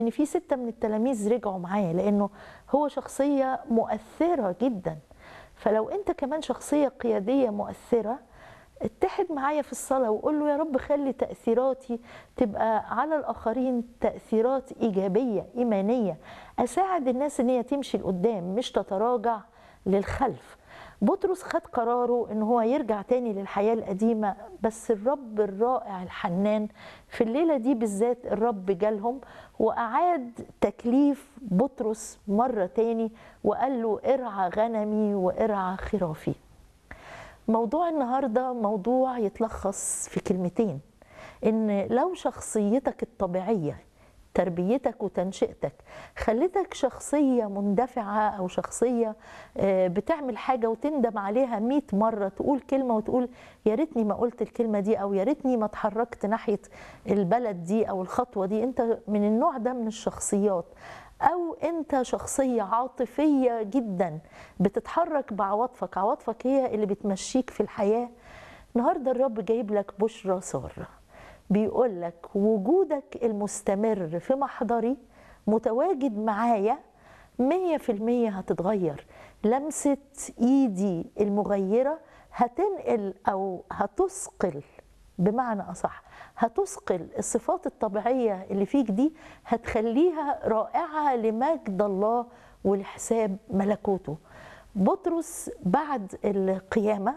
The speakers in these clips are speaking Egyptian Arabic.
ان في ستة من التلاميذ رجعوا معاه لانه هو شخصية مؤثرة جدا فلو انت كمان شخصية قيادية مؤثرة اتحد معايا في الصلاة وقول له يا رب خلي تأثيراتي تبقى على الآخرين تأثيرات إيجابية إيمانية أساعد الناس إن هي تمشي لقدام مش تتراجع للخلف بطرس خد قراره ان هو يرجع تاني للحياه القديمه بس الرب الرائع الحنان في الليله دي بالذات الرب جالهم واعاد تكليف بطرس مره تاني وقال له ارعى غنمي وارعى خرافي موضوع النهارده موضوع يتلخص في كلمتين ان لو شخصيتك الطبيعيه تربيتك وتنشئتك خلتك شخصية مندفعة أو شخصية بتعمل حاجة وتندم عليها مئة مرة تقول كلمة وتقول يا ريتني ما قلت الكلمة دي أو يا ريتني ما اتحركت ناحية البلد دي أو الخطوة دي أنت من النوع ده من الشخصيات أو أنت شخصية عاطفية جدا بتتحرك بعواطفك عواطفك هي اللي بتمشيك في الحياة النهاردة الرب جايب لك بشرى سارة بيقول لك وجودك المستمر في محضري متواجد معايا مية في المية هتتغير لمسة ايدي المغيرة هتنقل او هتثقل بمعنى اصح هتثقل الصفات الطبيعية اللي فيك دي هتخليها رائعة لمجد الله ولحساب ملكوته بطرس بعد القيامة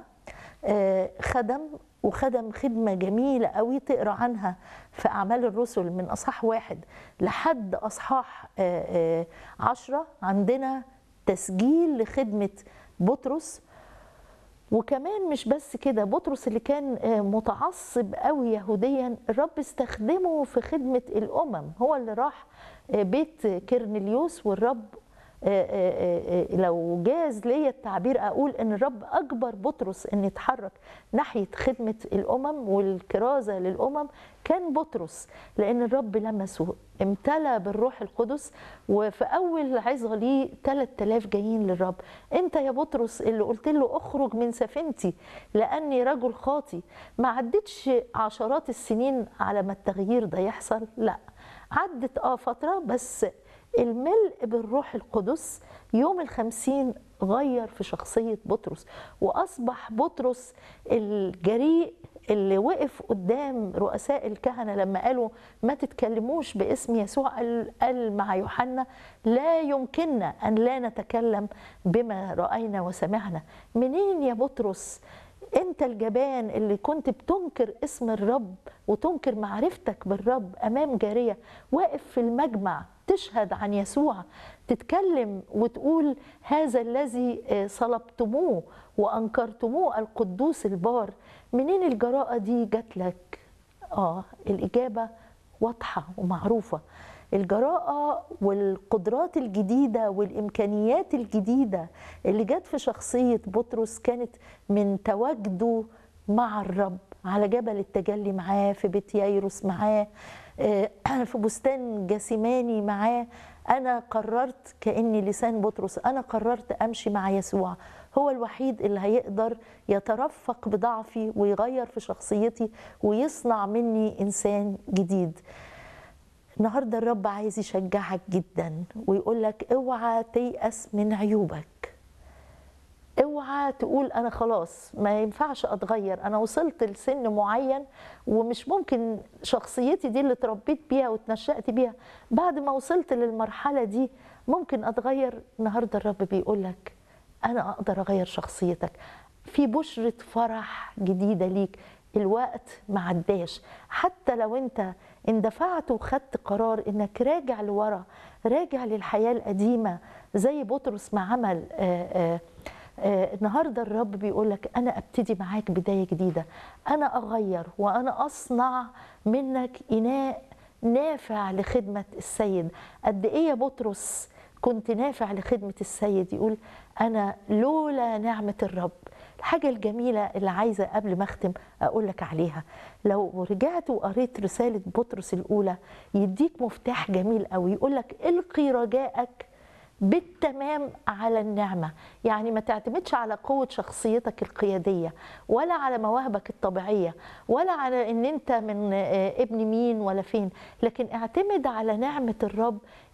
خدم وخدم خدمة جميلة قوي تقرا عنها في أعمال الرسل من أصحاح واحد لحد أصحاح عشرة عندنا تسجيل لخدمة بطرس وكمان مش بس كده بطرس اللي كان متعصب قوي يهوديا الرب استخدمه في خدمة الأمم هو اللي راح بيت كرنليوس والرب لو جاز ليا التعبير اقول ان الرب اجبر بطرس ان يتحرك ناحيه خدمه الامم والكرازه للامم كان بطرس لان الرب لمسه امتلى بالروح القدس وفي اول عظه ليه 3000 جايين للرب انت يا بطرس اللي قلت له اخرج من سفينتي لاني رجل خاطي ما عدتش عشرات السنين على ما التغيير ده يحصل لا عدت اه فتره بس الملء بالروح القدس يوم الخمسين غير في شخصية بطرس وأصبح بطرس الجريء اللي وقف قدام رؤساء الكهنة لما قالوا ما تتكلموش باسم يسوع قال, قال مع يوحنا لا يمكننا أن لا نتكلم بما رأينا وسمعنا منين يا بطرس انت الجبان اللي كنت بتنكر اسم الرب وتنكر معرفتك بالرب امام جاريه واقف في المجمع تشهد عن يسوع تتكلم وتقول هذا الذي صلبتموه وانكرتموه القدوس البار منين الجراءه دي جات لك اه الاجابه واضحه ومعروفه الجراءة والقدرات الجديدة والإمكانيات الجديدة اللي جت في شخصية بطرس كانت من تواجده مع الرب على جبل التجلي معاه في بيت ييروس معاه في بستان جاسماني معاه أنا قررت كأني لسان بطرس أنا قررت أمشي مع يسوع هو الوحيد اللي هيقدر يترفق بضعفي ويغير في شخصيتي ويصنع مني إنسان جديد النهارده الرب عايز يشجعك جدا ويقول لك اوعى تيأس من عيوبك اوعى تقول انا خلاص ما ينفعش اتغير انا وصلت لسن معين ومش ممكن شخصيتي دي اللي اتربيت بيها واتنشأت بيها بعد ما وصلت للمرحله دي ممكن اتغير النهارده الرب بيقول لك انا اقدر اغير شخصيتك في بشرة فرح جديدة ليك الوقت ما عداش حتى لو انت اندفعت وخدت قرار انك راجع لورا راجع للحياه القديمه زي بطرس ما عمل آآ آآ النهارده الرب بيقول لك انا ابتدي معاك بدايه جديده انا اغير وانا اصنع منك اناء نافع لخدمه السيد قد ايه يا بطرس كنت نافع لخدمه السيد يقول انا لولا نعمه الرب الحاجة الجميلة اللي عايزة قبل ما أختم أقول لك عليها لو رجعت وقريت رسالة بطرس الأولى يديك مفتاح جميل قوي يقول لك القي رجائك بالتمام على النعمة يعني ما تعتمدش على قوة شخصيتك القيادية ولا على مواهبك الطبيعية ولا على ان انت من ابن مين ولا فين لكن اعتمد على نعمة الرب